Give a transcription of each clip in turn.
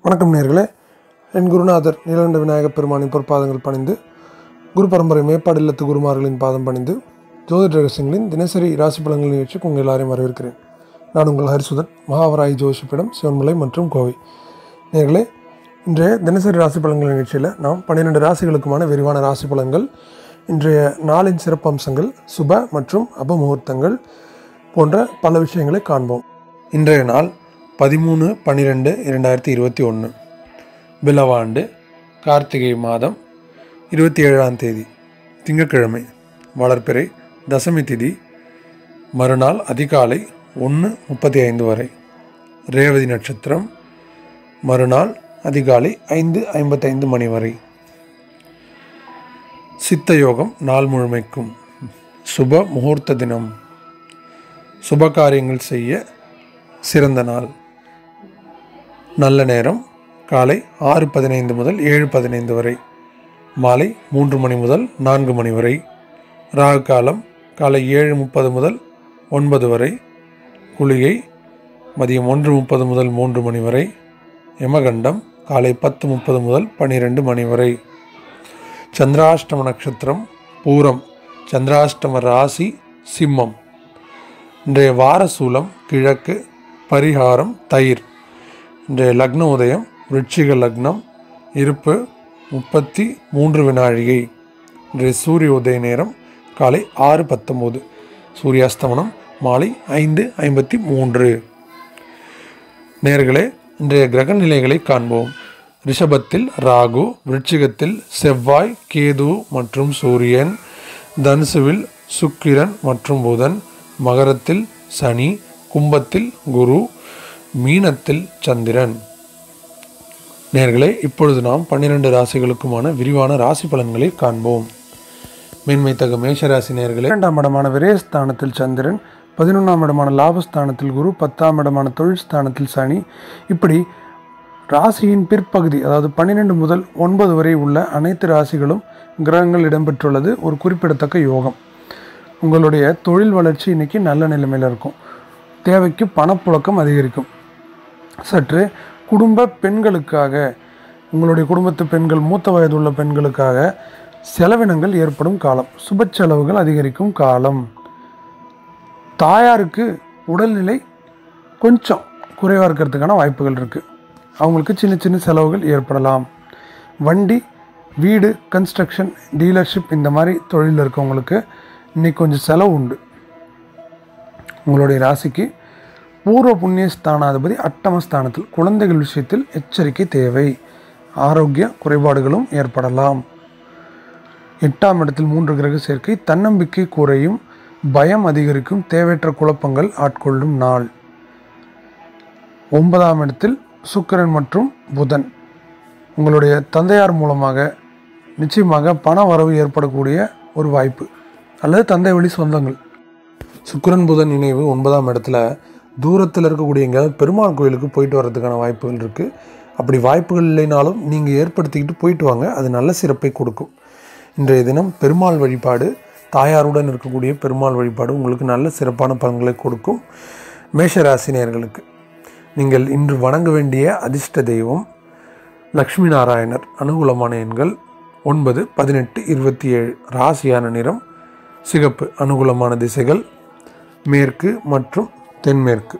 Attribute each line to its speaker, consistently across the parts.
Speaker 1: வணக்கம் நேர்களே என் குருநாதர் நீலகண்ட விநாயகப் பெருமானின் பொற்பாதங்கள் பணிந்து குரு பரம்பரை மேப்பாடு இல்லத்து குருமார்களின் பாதம் பணிந்து ஜோதிட ரகசியங்களின் தினசரி ராசி பலன்கள் நிகழ்ச்சிக்கு உங்கள் எல்லாரையும் வரவேற்கிறேன் நான் உங்கள் ஹரிசுதன் மகாவராய் ஜோஷிப்பிடம் சிவன்மலை மற்றும் கோவை நேர்களே இன்றைய தினசரி ராசி பலன்கள் நிகழ்ச்சியில் நாம் பன்னிரெண்டு ராசிகளுக்குமான விரிவான ராசி பலன்கள் இன்றைய நாளின் சிறப்பம்சங்கள் சுப மற்றும் அபமுகூர்த்தங்கள் போன்ற பல விஷயங்களை காண்போம் இன்றைய நாள் பதிமூணு பன்னிரெண்டு இரண்டாயிரத்தி இருபத்தி ஒன்று பிலவாண்டு கார்த்திகை மாதம் இருபத்தி ஏழாம் தேதி திங்கட்கிழமை வளர்ப்பிறை தசமி திதி மறுநாள் அதிகாலை ஒன்று முப்பத்தி ஐந்து வரை ரேவதி நட்சத்திரம் மறுநாள் அதிகாலை ஐந்து ஐம்பத்தைந்து மணி வரை சித்த யோகம் நாள் முழுமைக்கும் சுப முகூர்த்த தினம் சுப காரியங்கள் செய்ய சிறந்த நாள் நல்ல நேரம் காலை ஆறு பதினைந்து முதல் ஏழு பதினைந்து வரை மாலை மூன்று மணி முதல் நான்கு மணி வரை ராகு காலம் காலை ஏழு முப்பது முதல் ஒன்பது வரை குளிகை மதியம் ஒன்று முப்பது முதல் மூன்று மணி வரை யமகண்டம் காலை பத்து முப்பது முதல் பன்னிரெண்டு மணி வரை சந்திராஷ்டம நட்சத்திரம் பூரம் சந்திராஷ்டம ராசி சிம்மம் இன்றைய வார சூலம் கிழக்கு பரிகாரம் தயிர் இன்றைய லக்ன உதயம் விருட்சிக லக்னம் இருப்பு முப்பத்தி மூன்று வினாழிகை இன்றைய சூரிய உதய நேரம் காலை ஆறு பத்தொம்போது சூரியாஸ்தமனம் மாலை ஐந்து ஐம்பத்தி மூன்று நேர்களே இன்றைய கிரக நிலைகளை காண்போம் ரிஷபத்தில் ராகு விருட்சிகத்தில் செவ்வாய் கேது மற்றும் சூரியன் தனுசுவில் சுக்கிரன் மற்றும் புதன் மகரத்தில் சனி கும்பத்தில் குரு மீனத்தில் சந்திரன் நேர்களே இப்பொழுது நாம் பன்னிரண்டு ராசிகளுக்குமான விரிவான ராசி பலன்களை காண்போம் மேன்மைத்தக மேஷராசி நேர்களே இரண்டாம் இடமான விரயஸ்தானத்தில் சந்திரன் பதினொன்றாம் இடமான லாபஸ்தானத்தில் குரு பத்தாம் இடமான தொழில் ஸ்தானத்தில் சனி இப்படி ராசியின் பிற்பகுதி அதாவது பன்னிரெண்டு முதல் ஒன்பது வரை உள்ள அனைத்து ராசிகளும் கிரகங்கள் இடம்பெற்றுள்ளது ஒரு குறிப்பிடத்தக்க யோகம் உங்களுடைய தொழில் வளர்ச்சி இன்னைக்கு நல்ல நிலைமையில் இருக்கும் தேவைக்கு பணப்புழக்கம் அதிகரிக்கும் சற்று குடும்ப பெண்களுக்காக உங்களுடைய குடும்பத்து பெண்கள் மூத்த வயது உள்ள பெண்களுக்காக செலவினங்கள் ஏற்படும் காலம் சுப செலவுகள் அதிகரிக்கும் காலம் தாயாருக்கு உடல்நிலை கொஞ்சம் குறைவாக இருக்கிறதுக்கான வாய்ப்புகள் இருக்குது அவங்களுக்கு சின்ன சின்ன செலவுகள் ஏற்படலாம் வண்டி வீடு கன்ஸ்ட்ரக்ஷன் டீலர்ஷிப் இந்த மாதிரி தொழிலில் இருக்கவங்களுக்கு இன்னைக்கு கொஞ்சம் செலவு உண்டு உங்களுடைய ராசிக்கு பூர்வ புண்ணிய ஸ்தானாதிபதி அட்டமஸ்தானத்தில் குழந்தைகள் விஷயத்தில் எச்சரிக்கை தேவை ஆரோக்கிய குறைபாடுகளும் ஏற்படலாம் எட்டாம் இடத்தில் மூன்று கிரக சேர்க்கை தன்னம்பிக்கை குறையும் பயம் அதிகரிக்கும் தேவையற்ற குழப்பங்கள் ஆட்கொள்ளும் நாள் ஒன்பதாம் இடத்தில் சுக்கிரன் மற்றும் புதன் உங்களுடைய தந்தையார் மூலமாக நிச்சயமாக பண வரவு ஏற்படக்கூடிய ஒரு வாய்ப்பு அல்லது தந்தை வழி சொந்தங்கள் சுக்கிரன் புதன் இணைவு ஒன்பதாம் இடத்துல தூரத்தில் இருக்கக்கூடிய எங்கேயாவது பெருமாள் கோயிலுக்கு போயிட்டு வர்றதுக்கான வாய்ப்புகள் இருக்குது அப்படி வாய்ப்புகள் இல்லைனாலும் நீங்கள் ஏற்படுத்திக்கிட்டு போயிட்டு வாங்க அது நல்ல சிறப்பை கொடுக்கும் இன்றைய தினம் பெருமாள் வழிபாடு தாயாருடன் இருக்கக்கூடிய பெருமாள் வழிபாடு உங்களுக்கு நல்ல சிறப்பான பலன்களை கொடுக்கும் மேஷராசினியர்களுக்கு நீங்கள் இன்று வணங்க வேண்டிய அதிர்ஷ்ட தெய்வம் லக்ஷ்மி நாராயணர் அனுகூலமான எண்கள் ஒன்பது பதினெட்டு இருபத்தி ஏழு ராசியான நிறம் சிகப்பு அனுகூலமான திசைகள் மேற்கு மற்றும் தென்மேற்கு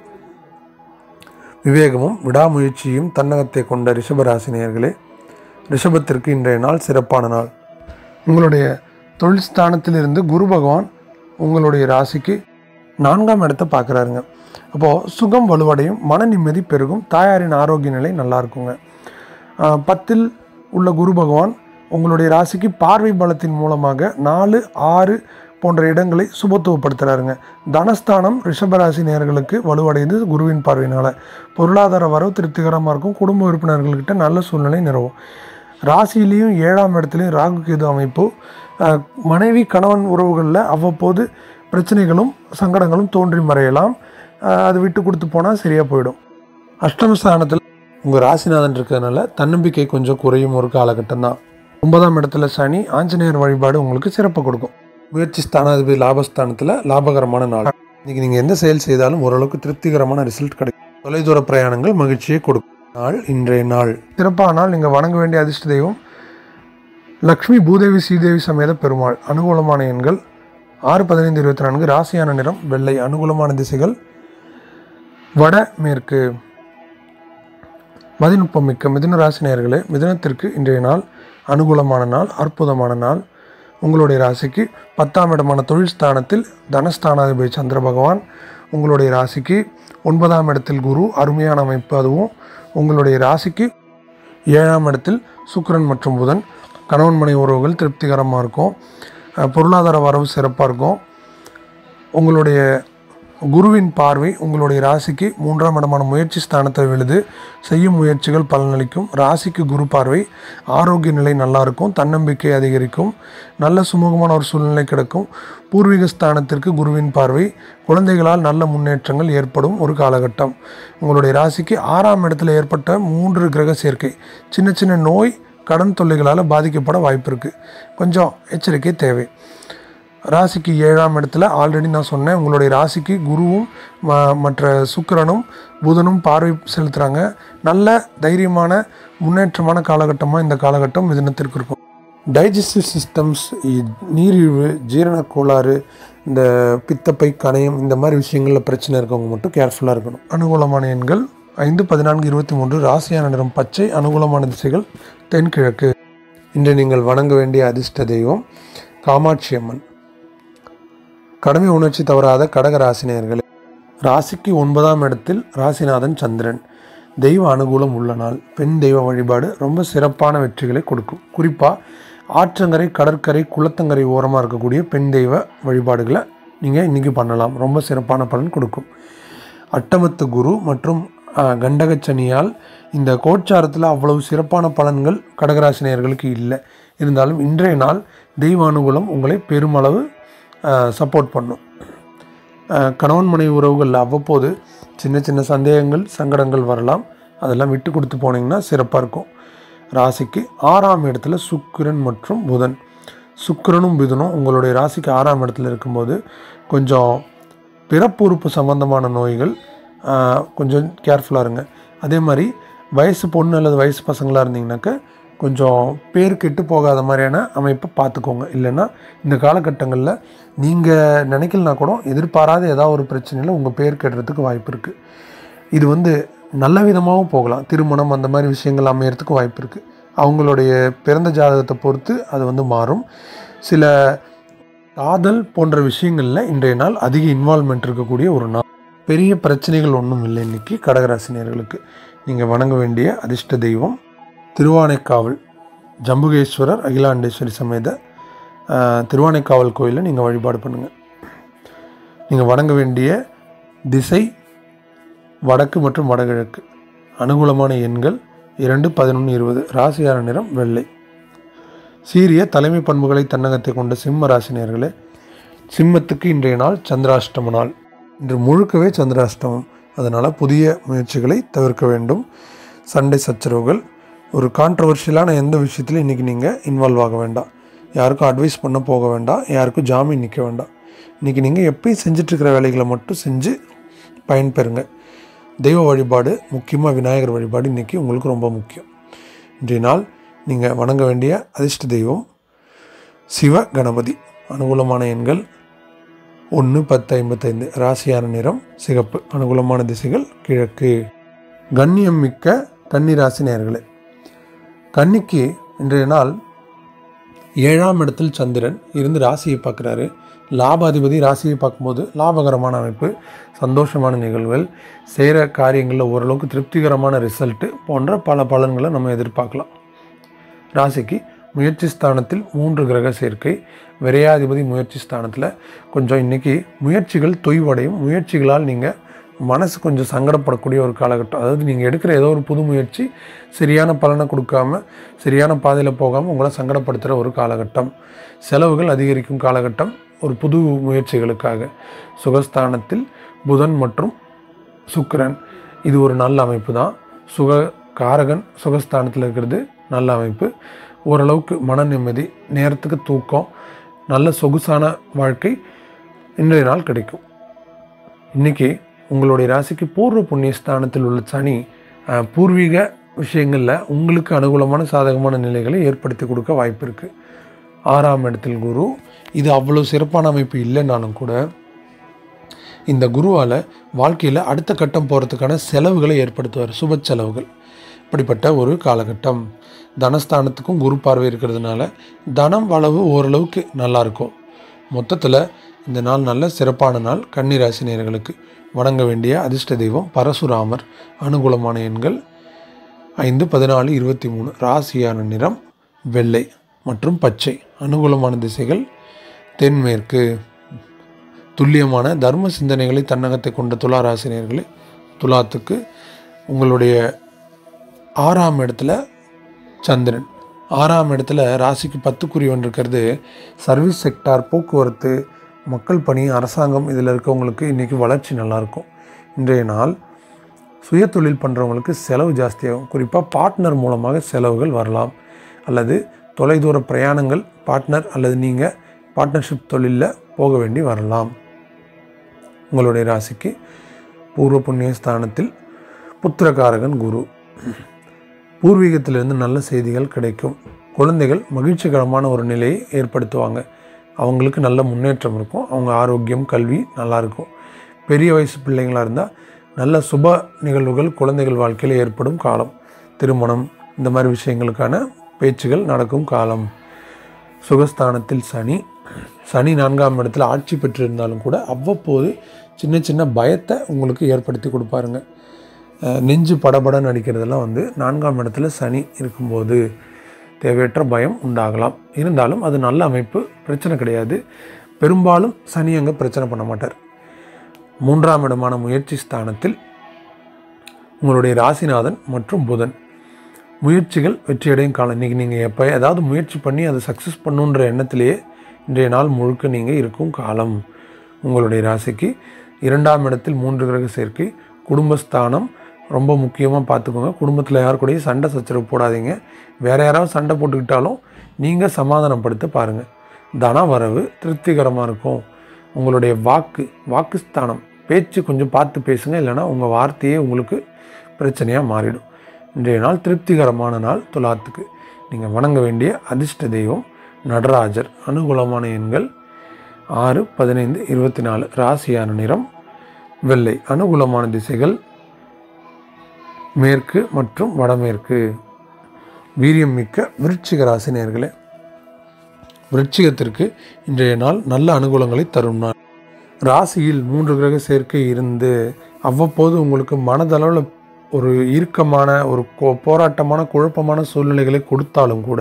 Speaker 1: விவேகமும் விடாமுயற்சியும் தன்னகத்தை கொண்ட ரிஷபராசினியர்களே ரிஷபத்திற்கு இன்றைய நாள் சிறப்பான நாள் உங்களுடைய தொழில் ஸ்தானத்திலிருந்து குரு பகவான் உங்களுடைய ராசிக்கு நான்காம் இடத்தை பார்க்குறாருங்க அப்போது சுகம் வலுவடையும் மன நிம்மதி பெருகும் தாயாரின் ஆரோக்கிய நிலை நல்லா இருக்குங்க ஆஹ் பத்தில் உள்ள குரு பகவான் உங்களுடைய ராசிக்கு பார்வை பலத்தின் மூலமாக நாலு ஆறு போன்ற இடங்களை சுபத்துவப்படுத்துகிறாருங்க தனஸ்தானம் ரிஷபராசி நேர்களுக்கு வலுவடைந்து குருவின் பார்வையினால் பொருளாதார வரவு திருப்திகரமாக இருக்கும் குடும்ப உறுப்பினர்கள்கிட்ட நல்ல சூழ்நிலை நிலவும் ராசியிலையும் ஏழாம் இடத்துலையும் ராகு கேது அமைப்பு அஹ், மனைவி கணவன் உறவுகளில் அவ்வப்போது பிரச்சனைகளும் சங்கடங்களும் தோன்றி மறையலாம் அஹ், அது விட்டு கொடுத்து போனால் சரியாக போயிடும் அஷ்டமஸ்தானத்தில் உங்கள் ராசிநாதன் இருக்கிறதுனால தன்னம்பிக்கை கொஞ்சம் குறையும் ஒரு காலகட்டம் தான் ஒன்பதாம் இடத்துல சனி ஆஞ்சநேயர் வழிபாடு உங்களுக்கு சிறப்பு கொடுக்கும் முயற்சி ஸ்தானாதிபதி லாபஸ்தானத்தில் லாபகரமான நாள் இன்னைக்கு நீங்கள் எந்த செயல் செய்தாலும் ஓரளவுக்கு திருப்திகரமான ரிசல்ட் கிடைக்கும் தொலைதூர பிரயாணங்கள் மகிழ்ச்சியை கொடுக்கும் நாள் இன்றைய நாள் சிறப்பான நாள் நீங்கள் வணங்க வேண்டிய அதிர்ஷ்ட தெய்வம் லக்ஷ்மி பூதேவி ஸ்ரீதேவி சமேத பெருமாள் அனுகூலமான எண்கள் ஆறு பதினைந்து இருபத்தி நான்கு ராசியான நிறம் வெள்ளை அனுகூலமான திசைகள் வட மேற்கு மதிநுட்பம் மிக்க மிதுன ராசி நேயர்களே மிதுனத்திற்கு இன்றைய நாள் அனுகூலமான நாள் அற்புதமான நாள் உங்களுடைய ராசிக்கு பத்தாம் இடமான தொழில் ஸ்தானத்தில் தனஸ்தானாதிபதி சந்திர பகவான் உங்களுடைய ராசிக்கு ஒன்பதாம் இடத்தில் குரு அருமையான அமைப்பு அதுவும் உங்களுடைய ராசிக்கு ஏழாம் இடத்தில் சுக்கிரன் மற்றும் புதன் கணவன் மனை உறவுகள் திருப்திகரமாக இருக்கும் அஹ் பொருளாதார வரவு சிறப்பாக இருக்கும் உங்களுடைய குருவின் பார்வை உங்களுடைய ராசிக்கு மூன்றாம் இடமான முயற்சி ஸ்தானத்தில் விழுது செய்யும் முயற்சிகள் பலனளிக்கும் ராசிக்கு குரு பார்வை ஆரோக்கிய நிலை நல்லா இருக்கும் தன்னம்பிக்கை அதிகரிக்கும் நல்ல சுமூகமான ஒரு சூழ்நிலை கிடைக்கும் பூர்வீக ஸ்தானத்திற்கு குருவின் பார்வை குழந்தைகளால் நல்ல முன்னேற்றங்கள் ஏற்படும் ஒரு காலகட்டம் உங்களுடைய ராசிக்கு ஆறாம் இடத்துல ஏற்பட்ட மூன்று கிரக சேர்க்கை சின்ன சின்ன நோய் கடன் தொல்லைகளால் பாதிக்கப்பட வாய்ப்பு இருக்குது கொஞ்சம் எச்சரிக்கை தேவை ராசிக்கு ஏழாம் இடத்துல ஆல்ரெடி நான் சொன்னேன் உங்களுடைய ராசிக்கு குருவும் ம- மற்ற சுக்கிரனும் புதனும் பார்வை செலுத்துகிறாங்க நல்ல தைரியமான முன்னேற்றமான காலகட்டமாக இந்த காலகட்டம் மிதுனத்திற்கு இருக்கும் டைஜஸ்டிவ் சிஸ்டம்ஸ் நீரிழிவு ஜீரண கோளாறு இந்த பித்தப்பை கணையம் இந்த மாதிரி விஷயங்களில் பிரச்சனை இருக்கவங்க மட்டும் கேர்ஃபுல்லாக இருக்கணும் அனுகூலமான எண்கள் ஐந்து பதினான்கு இருபத்தி மூன்று ராசியான நிறம் பச்சை அனுகூலமான திசைகள் தென்கிழக்கு இன்று நீங்கள் வணங்க வேண்டிய அதிர்ஷ்ட தெய்வம் காமாட்சி அம்மன் கடமை உணர்ச்சி தவறாத கடக ராசினியர்களே ராசிக்கு ஒன்பதாம் இடத்தில் ராசிநாதன் சந்திரன் தெய்வ அனுகூலம் உள்ள நாள் பெண் தெய்வ வழிபாடு ரொம்ப சிறப்பான வெற்றிகளை கொடுக்கும் குறிப்பாக ஆற்றங்கரை கடற்கரை குளத்தங்கரை ஓரமாக இருக்கக்கூடிய பெண் தெய்வ வழிபாடுகளை நீங்கள் இன்றைக்கி பண்ணலாம் ரொம்ப சிறப்பான பலன் கொடுக்கும் அட்டமத்து குரு மற்றும் அஹ், கண்டகச்சனியால் இந்த கோச்சாரத்தில் அவ்வளவு சிறப்பான பலன்கள் கடகராசினியர்களுக்கு இல்லை இருந்தாலும் இன்றைய நாள் தெய்வ அனுகூலம் உங்களை பெருமளவு சப்போர்ட் பண்ணும் அஹ், கணவன் மனைவி உறவுகளில் அவ்வப்போது சின்ன சின்ன சந்தேகங்கள் சங்கடங்கள் வரலாம் அதெல்லாம் விட்டு கொடுத்து போனீங்கன்னா சிறப்பாக இருக்கும் ராசிக்கு ஆறாம் இடத்துல சுக்கிரன் மற்றும் புதன் சுக்கிரனும் புதனும் உங்களுடைய ராசிக்கு ஆறாம் இடத்துல இருக்கும்போது கொஞ்சம் பிறப்புறுப்பு சம்பந்தமான நோய்கள் ஆஹ், கொஞ்சம் கேர்ஃபுல்லாக இருங்க அதே மாதிரி வயசு பொண்ணு அல்லது வயசு பசங்களாக இருந்தீங்கன்னாக்க கொஞ்சம் பேர் கெட்டு போகாத மாதிரியான அமைப்பை பார்த்துக்கோங்க இல்லைன்னா இந்த காலகட்டங்களில் நீங்கள் நினைக்கலனா கூட எதிர்பாராத ஏதாவது ஒரு பிரச்சனையில் உங்கள் பேர் கெடுறதுக்கு வாய்ப்பு இருக்குது இது வந்து நல்ல விதமாகவும் போகலாம் திருமணம் அந்த மாதிரி விஷயங்கள் அமையறதுக்கு வாய்ப்பு இருக்குது அவங்களுடைய பிறந்த ஜாதகத்தை பொறுத்து அது வந்து மாறும் சில காதல் போன்ற விஷயங்களில் இன்றைய நாள் அதிக இன்வால்மெண்ட் இருக்கக்கூடிய ஒரு நாள் பெரிய பிரச்சனைகள் ஒன்றும் இல்லை இன்னைக்கு கடகராசினியர்களுக்கு நீங்கள் வணங்க வேண்டிய அதிர்ஷ்ட தெய்வம் திருவானைக்காவல் ஜம்புகேஸ்வரர் அகிலாண்டேஸ்வரி சமேத ஆஹ், திருவானைக்காவல் கோயிலை நீங்கள் வழிபாடு பண்ணுங்கள் நீங்கள் வணங்க வேண்டிய திசை வடக்கு மற்றும் வடகிழக்கு அனுகூலமான எண்கள் இரண்டு பதினொன்று இருபது ராசியான நிறம் வெள்ளை சீரிய தலைமை பண்புகளை தன்னகத்தை கொண்ட சிம்ம ராசினியர்களே சிம்மத்துக்கு இன்றைய நாள் சந்திராஷ்டம நாள் இன்று முழுக்கவே சந்திராஷ்டமம் அதனால் புதிய முயற்சிகளை தவிர்க்க வேண்டும் சண்டை சச்சரவுகள் ஒரு கான்ட்ரவர்ஷியலான எந்த விஷயத்திலும் இன்றைக்கி நீங்கள் இன்வால்வ் ஆக வேண்டாம் யாருக்கும் அட்வைஸ் பண்ண போக வேண்டாம் யாருக்கும் ஜாமீன் நிற்க வேண்டாம் இன்றைக்கி நீங்கள் எப்பயும் செஞ்சிட்ருக்கிற வேலைகளை மட்டும் செஞ்சு பயன்பெறுங்க தெய்வ வழிபாடு முக்கியமாக விநாயகர் வழிபாடு இன்றைக்கி உங்களுக்கு ரொம்ப முக்கியம் இன்றைய நாள் நீங்கள் வணங்க வேண்டிய அதிர்ஷ்ட தெய்வம் சிவ கணபதி அனுகூலமான எண்கள் ஒன்று பத்து ஐம்பத்தைந்து ராசியான நிறம் சிகப்பு அனுகூலமான திசைகள் கிழக்கு கண்ணியம் மிக்க கன்னி ராசி நேயர்களே கன்னிக்கு இன்றைய நாள் ஏழாம் இடத்தில் சந்திரன் இருந்து ராசியை பார்க்குறாரு லாபாதிபதி ராசியை பார்க்கும்போது லாபகரமான அமைப்பு சந்தோஷமான நிகழ்வுகள் செய்கிற காரியங்களில் ஓரளவுக்கு திருப்திகரமான ரிசல்ட்டு போன்ற பல பலன்களை நம்ம எதிர்பார்க்கலாம் ராசிக்கு முயற்சி ஸ்தானத்தில் மூன்று கிரக சேர்க்கை விரையாதிபதி முயற்சி ஸ்தானத்தில் கொஞ்சம் இன்றைக்கி முயற்சிகள் தொய்வடையும் முயற்சிகளால் நீங்கள் மனசு கொஞ்சம் சங்கடப்படக்கூடிய ஒரு காலகட்டம் அதாவது நீங்கள் எடுக்கிற ஏதோ ஒரு புது முயற்சி சரியான பலனை கொடுக்காம சரியான பாதையில் போகாமல் உங்களை சங்கடப்படுத்துகிற ஒரு காலகட்டம் செலவுகள் அதிகரிக்கும் காலகட்டம் ஒரு புது முயற்சிகளுக்காக சுகஸ்தானத்தில் புதன் மற்றும் சுக்கிரன் இது ஒரு நல்ல அமைப்பு தான் சுக காரகன் சுகஸ்தானத்தில் இருக்கிறது நல்ல அமைப்பு ஓரளவுக்கு மன நிம்மதி நேரத்துக்கு தூக்கம் நல்ல சொகுசான வாழ்க்கை இன்றைய நாள் கிடைக்கும் இன்றைக்கி உங்களுடைய ராசிக்கு பூர்வ புண்ணிய ஸ்தானத்தில் உள்ள சனி அஹ், பூர்வீக விஷயங்களில் உங்களுக்கு அனுகூலமான சாதகமான நிலைகளை ஏற்படுத்தி கொடுக்க வாய்ப்பு இருக்குது ஆறாம் இடத்தில் குரு இது அவ்வளோ சிறப்பான அமைப்பு இல்லைனாலும் கூட இந்த குருவால் வாழ்க்கையில் அடுத்த கட்டம் போகிறதுக்கான செலவுகளை ஏற்படுத்துவார் சுப செலவுகள் இப்படிப்பட்ட ஒரு காலகட்டம் தனஸ்தானத்துக்கும் குரு பார்வை இருக்கிறதுனால தனம் வளவு ஓரளவுக்கு நல்லாயிருக்கும் மொத்தத்தில் இந்த நாள் நல்ல சிறப்பான நாள் கன்னிராசி நேயர்களுக்கு வணங்க வேண்டிய அதிர்ஷ்ட தெய்வம் பரசுராமர் அனுகூலமான எண்கள் ஐந்து பதினாலு இருபத்தி மூணு ராசியான நிறம் வெள்ளை மற்றும் பச்சை அனுகூலமான திசைகள் தென்மேற்கு துல்லியமான தர்ம சிந்தனைகளை தன்னகத்தை கொண்ட துலா ராசினியர்களே துலாத்துக்கு உங்களுடைய ஆறாம் இடத்துல சந்திரன் ஆறாம் இடத்துல ராசிக்கு பத்துக்குரியவன் இருக்கிறது சர்வீஸ் செக்டார் போக்குவரத்து மக்கள் பணி அரசாங்கம் இதில் இருக்கவங்களுக்கு இன்றைக்கி வளர்ச்சி நல்லாயிருக்கும் இன்றைய நாள் சுய தொழில் பண்ணுறவங்களுக்கு செலவு ஜாஸ்தியாகும் குறிப்பாக பார்ட்னர் மூலமாக செலவுகள் வரலாம் அல்லது தொலைதூர பிரயாணங்கள் பார்ட்னர் அல்லது நீங்கள் பார்ட்னர்ஷிப் தொழிலில் போக வேண்டி வரலாம் உங்களுடைய ராசிக்கு பூர்வ புண்ணிய ஸ்தானத்தில் புத்திரகாரகன் குரு பூர்வீகத்திலிருந்து நல்ல செய்திகள் கிடைக்கும் குழந்தைகள் மகிழ்ச்சிகரமான ஒரு நிலையை ஏற்படுத்துவாங்க அவங்களுக்கு நல்ல முன்னேற்றம் இருக்கும் அவங்க ஆரோக்கியம் கல்வி நல்லா இருக்கும் பெரிய வயசு பிள்ளைங்களாக இருந்தால் நல்ல சுப நிகழ்வுகள் குழந்தைகள் வாழ்க்கையில் ஏற்படும் காலம் திருமணம் இந்த மாதிரி விஷயங்களுக்கான பேச்சுகள் நடக்கும் காலம் சுகஸ்தானத்தில் சனி சனி நான்காம் இடத்துல ஆட்சி பெற்றிருந்தாலும் கூட அவ்வப்போது சின்ன சின்ன பயத்தை உங்களுக்கு ஏற்படுத்தி கொடுப்பாருங்க அஹ் நெஞ்சு படபடன்னு அடிக்கிறதெல்லாம் வந்து நான்காம் இடத்துல சனி இருக்கும்போது தேவையற்ற பயம் உண்டாகலாம் இருந்தாலும் அது நல்ல அமைப்பு பிரச்சனை கிடையாது பெரும்பாலும் சனி அங்கே பிரச்சனை பண்ண மாட்டார் மூன்றாம் இடமான முயற்சி ஸ்தானத்தில் உங்களுடைய ராசிநாதன் மற்றும் புதன் முயற்சிகள் வெற்றியடையும் காலம் இன்றைக்கி நீங்கள் எப்போ ஏதாவது முயற்சி பண்ணி அதை சக்ஸஸ் பண்ணுன்ற எண்ணத்திலேயே இன்றைய நாள் முழுக்க நீங்கள் இருக்கும் காலம் உங்களுடைய ராசிக்கு இரண்டாம் இடத்தில் மூன்று கிரக சேர்க்கை குடும்பஸ்தானம் ரொம்ப முக்கியமாக பார்த்துக்கோங்க குடும்பத்தில் யார் கூடயும் சண்டை சச்சரவு போடாதீங்க வேறு யாராவது சண்டை போட்டுக்கிட்டாலும் நீங்கள் சமாதானப்படுத்த பாருங்கள் தன வரவு திருப்திகரமாக இருக்கும் உங்களுடைய வாக்கு வாக்குஸ்தானம் பேச்சு கொஞ்சம் பார்த்து பேசுங்க இல்லைன்னா உங்கள் வார்த்தையே உங்களுக்கு பிரச்சனையாக மாறிடும் இன்றைய நாள் திருப்திகரமான நாள் துலாத்துக்கு நீங்கள் வணங்க வேண்டிய அதிர்ஷ்ட தெய்வம் நடராஜர் அனுகூலமான எண்கள் ஆறு பதினைந்து இருபத்தி நாலு ராசியான நிறம் வெள்ளை அனுகூலமான திசைகள் மேற்கு மற்றும் வடமேற்கு வீரியம் மிக்க விருச்சிக ராசி நேயர்களே விருச்சிகத்திற்கு இன்றைய நாள் நல்ல அனுகூலங்களை தரும் நாள் ராசியில் மூன்று கிரக சேர்க்கை இருந்து அவ்வப்போது உங்களுக்கு மனதளவில் ஒரு இறுக்கமான ஒரு கோ- போராட்டமான குழப்பமான சூழ்நிலைகளை கொடுத்தாலும் கூட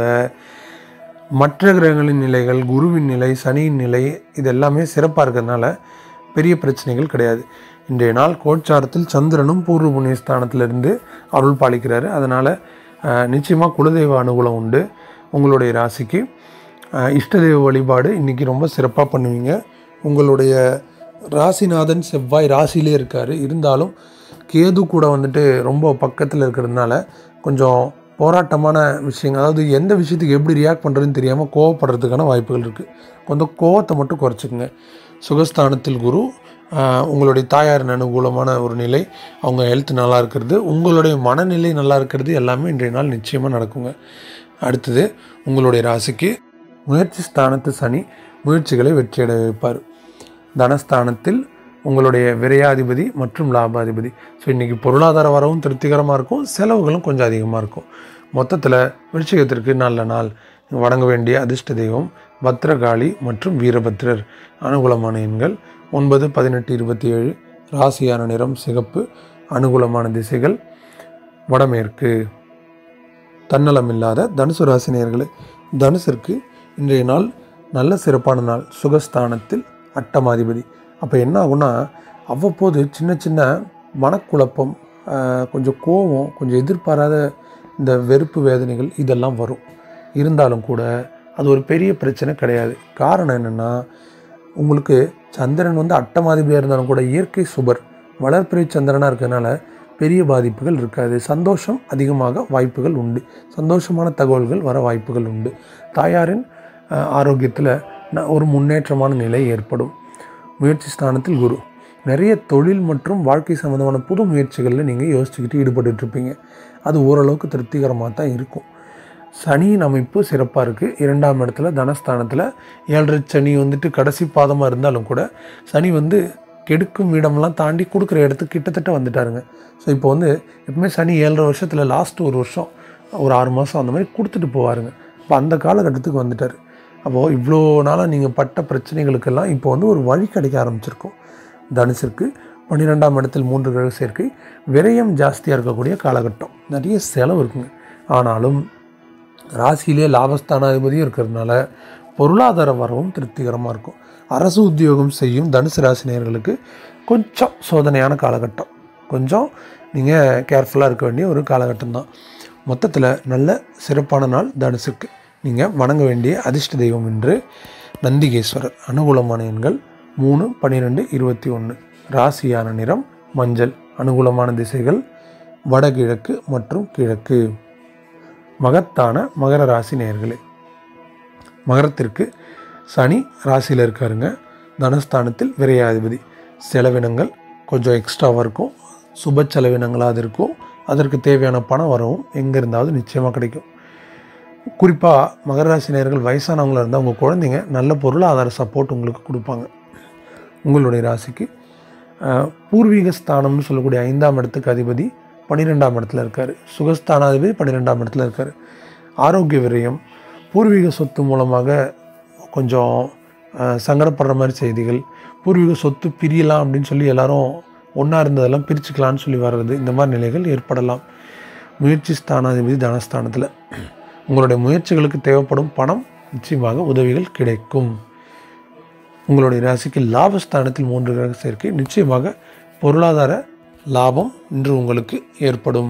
Speaker 1: மற்ற கிரகங்களின் நிலைகள் குருவின் நிலை சனியின் நிலை இது எல்லாமே சிறப்பாக இருக்கிறதுனால பெரிய பிரச்சனைகள் கிடையாது இன்றைய நாள் கோச்சாரத்தில் சந்திரனும் பூர்வ புண்ணிய ஸ்தானத்திலிருந்து அருள் பாலிக்கிறாரு அதனால் நிச்சயமாக குலதெய்வ அனுகூலம் உண்டு உங்களுடைய ராசிக்கு அஹ், இஷ்ட தெய்வ வழிபாடு இன்றைக்கி ரொம்ப சிறப்பாக பண்ணுவீங்க உங்களுடைய ராசிநாதன் செவ்வாய் ராசியிலே இருக்கார் இருந்தாலும் கேது கூட வந்துட்டு ரொம்ப பக்கத்தில் இருக்கிறதுனால கொஞ்சம் போராட்டமான விஷயங்கள் அதாவது எந்த விஷயத்துக்கு எப்படி ரியாக்ட் பண்ணுறதுன்னு தெரியாமல் கோவப்படுறதுக்கான வாய்ப்புகள் இருக்குது கொஞ்சம் கோவத்தை மட்டும் குறைச்சிக்கங்க சுகஸ்தானத்தில் குரு ஆஹ், உங்களுடைய தாயாரின் அனுகூலமான ஒரு நிலை அவங்க ஹெல்த் நல்லா இருக்கிறது உங்களுடைய மனநிலை நல்லா இருக்கிறது எல்லாமே இன்றைய நாள் நிச்சயமாக நடக்குங்க அடுத்தது உங்களுடைய ராசிக்கு முயற்சி ஸ்தானத்து சனி முயற்சிகளை வெற்றியடைய வைப்பார் தனஸ்தானத்தில் உங்களுடைய விரையாதிபதி மற்றும் லாபாதிபதி ஸோ இன்றைக்கி பொருளாதார வரவும் திருப்திகரமாக இருக்கும் செலவுகளும் கொஞ்சம் அதிகமாக இருக்கும் மொத்தத்தில் விருச்சிகத்திற்கு நல்ல நாள் வணங்க வேண்டிய அதிர்ஷ்ட தெய்வம் பத்ரகாளி மற்றும் வீரபத்ரர் அனுகூலமான எண்கள் ஒன்பது பதினெட்டு இருபத்தி ஏழு ராசியான நிறம் சிகப்பு அனுகூலமான திசைகள் வடமேற்கு தன்னலமில்லாத தனுசு ராசி நேயர்களே தனுசிற்கு இன்றைய நாள் நல்ல சிறப்பான நாள் சுகஸ்தானத்தில் அட்டமாதிபதி அப்போ என்ன ஆகும்னா அவ்வப்போது சின்ன சின்ன மனக்குழப்பம் ஆஹ், கொஞ்சம் கோபம் கொஞ்சம் எதிர்பாராத இந்த வெறுப்பு வேதனைகள் இதெல்லாம் வரும் இருந்தாலும் கூட அது ஒரு பெரிய பிரச்சனை கிடையாது காரணம் என்னென்னா உங்களுக்கு சந்திரன் வந்து அட்டமாதிபதியாக இருந்தாலும் கூட இயற்கை சுபர் வளர்ப்பிறை சந்திரனாக இருக்கிறதுனால பெரிய பாதிப்புகள் இருக்காது சந்தோஷம் அதிகமாக வாய்ப்புகள் உண்டு சந்தோஷமான தகவல்கள் வர வாய்ப்புகள் உண்டு தாயாரின் ஆரோக்கியத்தில் ஒரு முன்னேற்றமான நிலை ஏற்படும் முயற்சி ஸ்தானத்தில் குரு நிறைய தொழில் மற்றும் வாழ்க்கை சம்மந்தமான புது முயற்சிகளில் நீங்கள் யோசிச்சுக்கிட்டு ஈடுபட்டுட்டு இருப்பீங்க அது ஓரளவுக்கு திருப்திகரமாக தான் இருக்கும் சனியின் அமைப்பு சிறப்பாக இருக்குது இரண்டாம் இடத்துல தனஸ்தானத்தில் ஏழரை சனி வந்துட்டு கடைசி பாதமாக இருந்தாலும் கூட சனி வந்து கெடுக்கும் இடமெல்லாம் தாண்டி கொடுக்குற இடத்துக்கு கிட்டத்தட்ட வந்துட்டாருங்க ஸோ இப்போ வந்து எப்பவுமே சனி ஏழரை வருஷத்தில் லாஸ்ட் ஒரு வருஷம் ஒரு ஆறு மாதம் அந்த மாதிரி கொடுத்துட்டு போவாருங்க இப்போ அந்த காலகட்டத்துக்கு வந்துட்டார் அப்போது இவ்வளோ நாளாக நீங்கள் பட்ட பிரச்சனைகளுக்கெல்லாம் இப்போ வந்து ஒரு வழி கிடைக்க ஆரம்பிச்சிருக்கும் தனுசிற்கு பன்னிரெண்டாம் இடத்தில் மூன்று கிரக சேர்க்கை விரயம் ஜாஸ்தியாக இருக்கக்கூடிய காலகட்டம் நிறைய செலவு இருக்குங்க ஆனாலும் ராசியிலே லாபஸ்தானாதிபதியும் இருக்கிறதுனால பொருளாதார வரவும் திருப்திகரமாக இருக்கும் அரசு உத்தியோகம் செய்யும் தனுசு ராசினியர்களுக்கு கொஞ்சம் சோதனையான காலகட்டம் கொஞ்சம் நீங்கள் கேர்ஃபுல்லாக இருக்க வேண்டிய ஒரு காலகட்டம் தான் மொத்தத்தில் நல்ல சிறப்பான நாள் தனுசுக்கு நீங்கள் வணங்க வேண்டிய அதிர்ஷ்ட தெய்வம் என்று நந்திகேஸ்வரர் அனுகூலமான எண்கள் மூணு பன்னிரெண்டு இருபத்தி ஒன்று ராசியான நிறம் மஞ்சள் அனுகூலமான திசைகள் வடகிழக்கு மற்றும் கிழக்கு மகத்தான மகர ராசி நேயர்களே மகரத்திற்கு சனி ராசியில் இருக்காருங்க தனஸ்தானத்தில் விரையாதிபதி செலவினங்கள் கொஞ்சம் எக்ஸ்ட்ராவாக இருக்கும் சுப செலவினங்களாக அது இருக்கும் அதற்கு தேவையான பணம் வரவும் எங்கே இருந்தாவது நிச்சயமாக கிடைக்கும் குறிப்பாக மகர ராசி நேயர்கள் வயசானவங்களா இருந்தால் உங்கள் குழந்தைங்க நல்ல பொருளாதார சப்போர்ட் உங்களுக்கு கொடுப்பாங்க உங்களுடைய ராசிக்கு அஹ், பூர்வீக ஸ்தானம்னு சொல்லக்கூடிய ஐந்தாம் இடத்துக்கு அதிபதி பன்னிரெண்டாம் இடத்துல இருக்கார் சுகஸ்தானாதிபதி பன்னிரெண்டாம் இடத்துல இருக்கார் ஆரோக்கிய விரயம் பூர்வீக சொத்து மூலமாக கொஞ்சம் அஹ், சங்கடப்படுற மாதிரி செய்திகள் பூர்வீக சொத்து பிரியலாம் அப்படின்னு சொல்லி எல்லாரும் ஒன்றா இருந்ததெல்லாம் பிரிச்சுக்கலாம்னு சொல்லி வர்றது இந்த மாதிரி நிலைகள் ஏற்படலாம் முயற்சி ஸ்தானாதிபதி தனஸ்தானத்தில் உங்களுடைய முயற்சிகளுக்கு தேவைப்படும் பணம் நிச்சயமாக உதவிகள் கிடைக்கும் உங்களுடைய ராசிக்கு லாபஸ்தானத்தில் மூன்று கிரக சேர்க்கை நிச்சயமாக பொருளாதார லாபம் இன்று உங்களுக்கு ஏற்படும்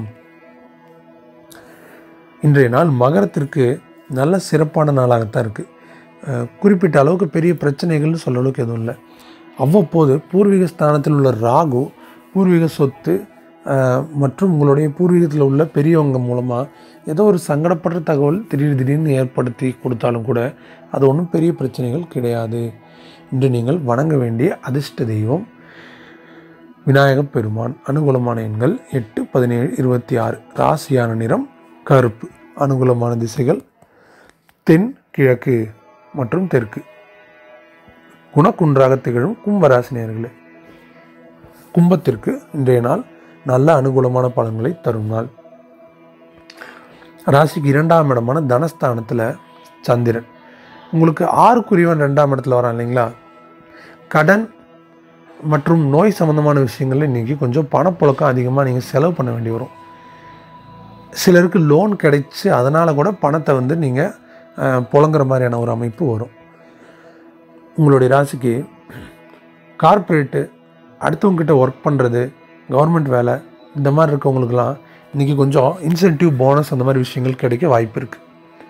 Speaker 1: இன்றைய நாள் மகரத்திற்கு நல்ல சிறப்பான நாளாகத்தான் இருக்குது குறிப்பிட்ட அளவுக்கு பெரிய பிரச்சனைகள்னு சொல்ல அளவுக்கு எதுவும் இல்லை அவ்வப்போது பூர்வீக ஸ்தானத்தில் உள்ள ராகு பூர்வீக சொத்து அஹ், மற்றும் உங்களுடைய பூர்வீகத்தில் உள்ள பெரியவங்க மூலமாக ஏதோ ஒரு சங்கடப்படுற தகவல் திடீர் திடீர்னு ஏற்படுத்தி கொடுத்தாலும் கூட அது ஒன்றும் பெரிய பிரச்சனைகள் கிடையாது இன்று நீங்கள் வணங்க வேண்டிய அதிர்ஷ்ட தெய்வம் விநாயகப் பெருமான் அனுகூலமான எண்கள் எட்டு பதினேழு இருபத்தி ஆறு ராசியான நிறம் கருப்பு அனுகூலமான திசைகள் தென் கிழக்கு மற்றும் தெற்கு குணக்குன்றாக திகழும் கும்பராசினியர்களே கும்பத்திற்கு இன்றைய நாள் நல்ல அனுகூலமான பலன்களை தரும் நாள் ராசிக்கு இரண்டாம் இடமான தனஸ்தானத்தில் சந்திரன் உங்களுக்கு ஆறுக்குரியவன் ரெண்டாம் இடத்துல வரான் இல்லைங்களா கடன் மற்றும் நோய் சம்மந்தமான விஷயங்கள்ல இன்றைக்கி கொஞ்சம் பணப்புழக்கம் அதிகமாக நீங்கள் செலவு பண்ண வேண்டி வரும் சிலருக்கு லோன் கிடைச்சி அதனால் கூட பணத்தை வந்து நீங்கள் புழங்குற மாதிரியான ஒரு அமைப்பு வரும் உங்களுடைய ராசிக்கு கார்ப்பரேட்டு அடுத்தவங்ககிட்ட ஒர்க் பண்ணுறது கவர்மெண்ட் வேலை இந்த மாதிரி இருக்கவங்களுக்கெல்லாம் இன்றைக்கி கொஞ்சம் இன்சென்டிவ் போனஸ் அந்த மாதிரி விஷயங்கள் கிடைக்க வாய்ப்பு இருக்குது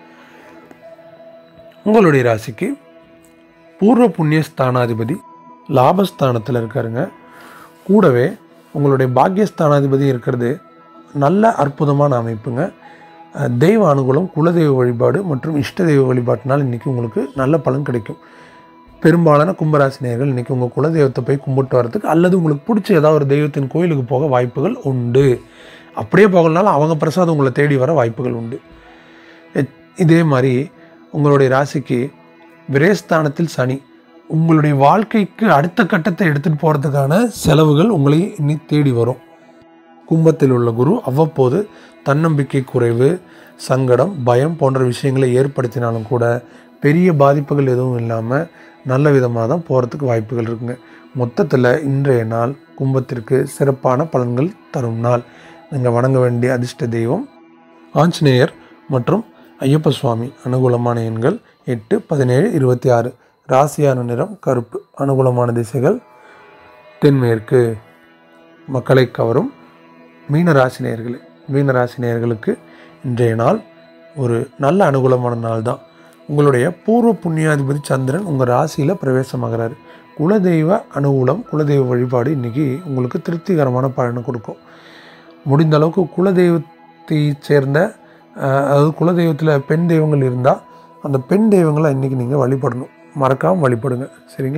Speaker 1: உங்களுடைய ராசிக்கு பூர்வ புண்ணிய ஸ்தானாதிபதி லாபஸ்தானத்தில் இருக்காருங்க கூடவே உங்களுடைய பாக்கியஸ்தானாதிபதி இருக்கிறது நல்ல அற்புதமான அமைப்புங்க அஹ் தெய்வ அனுகூலம் குலதெய்வ வழிபாடு மற்றும் இஷ்ட தெய்வ வழிபாட்டினால் இன்றைக்கி உங்களுக்கு நல்ல பலன் கிடைக்கும் பெரும்பாலான கும்பராசினியர்கள் இன்றைக்கி உங்கள் குலதெய்வத்தை போய் கும்பிட்டு வரதுக்கு அல்லது உங்களுக்கு பிடிச்ச ஏதாவது ஒரு தெய்வத்தின் கோயிலுக்கு போக வாய்ப்புகள் உண்டு அப்படியே போகலனாலும் அவங்க பிரசாதம் உங்களை தேடி வர வாய்ப்புகள் உண்டு எ- இதே மாதிரி உங்களுடைய ராசிக்கு விரயஸ்தானத்தில் சனி உங்களுடைய வாழ்க்கைக்கு அடுத்த கட்டத்தை எடுத்துகிட்டு போகிறதுக்கான செலவுகள் உங்களை இனி தேடி வரும் கும்பத்தில் உள்ள குரு அவ்வப்போது தன்னம்பிக்கை குறைவு சங்கடம் பயம் போன்ற விஷயங்களை ஏற்படுத்தினாலும் கூட பெரிய பாதிப்புகள் எதுவும் இல்லாமல் நல்ல விதமாக தான் போகிறதுக்கு வாய்ப்புகள் இருக்குங்க மொத்தத்தில் இன்றைய நாள் கும்பத்திற்கு சிறப்பான பலன்கள் தரும் நாள் நீங்கள் வணங்க வேண்டிய அதிர்ஷ்ட தெய்வம் ஆஞ்சநேயர் மற்றும் ஐயப்ப சுவாமி அனுகூலமான எண்கள் எட்டு பதினேழு இருபத்தி ஆறு ராசியான நிறம் கருப்பு அனுகூலமான திசைகள் தென்மேற்கு மக்களை கவரும் மீனராசினியர்களே மீனராசினியர்களுக்கு இன்றைய நாள் ஒரு நல்ல அனுகூலமான நாள் தான் உங்களுடைய பூர்வ புண்ணியாதிபதி சந்திரன் உங்கள் ராசியில் பிரவேசமாகிறாரு குலதெய்வ அனுகூலம் குலதெய்வ வழிபாடு இன்றைக்கி உங்களுக்கு திருப்திகரமான பலனை கொடுக்கும் முடிந்த அளவுக்கு குலதெய்வத்தை சேர்ந்த அஹ், அதாவது குலதெய்வத்தில் பெண் தெய்வங்கள் இருந்தால் அந்த பெண் தெய்வங்களை இன்றைக்கி நீங்கள் வழிபடணும் மறக்காமல் வழிபடுங்க சரிங்களா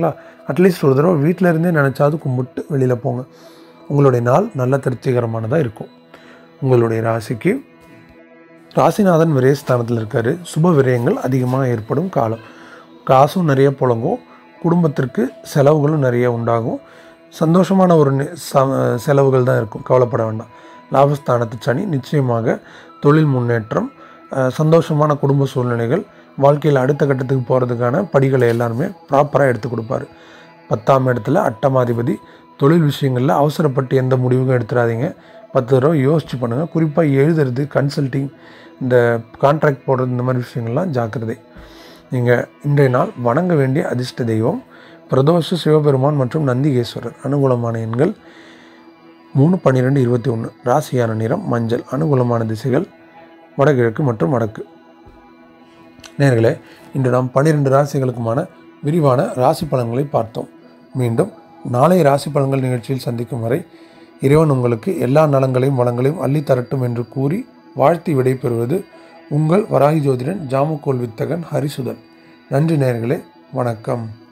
Speaker 1: அட்லீஸ்ட் ஒரு தடவை வீட்டில் இருந்தே நினச்சாவது கும்பிட்டு வெளியில் போங்க உங்களுடைய நாள் நல்ல திருப்திகரமானதாக இருக்கும் உங்களுடைய ராசிக்கு ராசிநாதன் விரயஸ்தானத்தில் இருக்கார் சுப விரயங்கள் அதிகமாக ஏற்படும் காலம் காசும் நிறைய புழங்கும் குடும்பத்திற்கு செலவுகளும் நிறைய உண்டாகும் சந்தோஷமான ஒரு நி- ச- செலவுகள் தான் இருக்கும் கவலைப்பட வேண்டாம் லாபஸ்தானத்து சனி நிச்சயமாக தொழில் முன்னேற்றம் அஹ், சந்தோஷமான குடும்ப சூழ்நிலைகள் வாழ்க்கையில் அடுத்த கட்டத்துக்கு போகிறதுக்கான படிகளை எல்லாருமே ப்ராப்பராக எடுத்து கொடுப்பாரு பத்தாம் இடத்துல அட்டமாதிபதி தொழில் விஷயங்களில் அவசரப்பட்டு எந்த முடிவுக்கும் எடுத்துடாதீங்க பத்து தடவை யோசிச்சு பண்ணுங்கள் குறிப்பாக எழுதுறது கன்சல்டிங் இந்த கான்ட்ராக்ட் போடுறது இந்த மாதிரி விஷயங்கள்லாம் ஜாக்கிரதை நீங்கள் இன்றைய நாள் வணங்க வேண்டிய அதிர்ஷ்ட தெய்வம் பிரதோஷ சிவபெருமான் மற்றும் நந்திகேஸ்வரர் அனுகூலமான எண்கள் மூணு பன்னிரெண்டு இருபத்தி ஒன்று ராசியான நிறம் மஞ்சள் அனுகூலமான திசைகள் வடகிழக்கு மற்றும் வடக்கு நேர்களே இன்று நாம் பன்னிரெண்டு ராசிகளுக்குமான விரிவான ராசி பலன்களை பார்த்தோம் மீண்டும் நாளை ராசி பலன்கள் நிகழ்ச்சியில் சந்திக்கும் வரை இறைவன் உங்களுக்கு எல்லா நலங்களையும் வளங்களையும் அள்ளி தரட்டும் என்று கூறி வாழ்த்தி விடைபெறுவது உங்கள் வராகி ஜோதிடன் ஜாமுக்கோல் வித்தகன் ஹரிசுதன் நன்றி நேர்களே வணக்கம்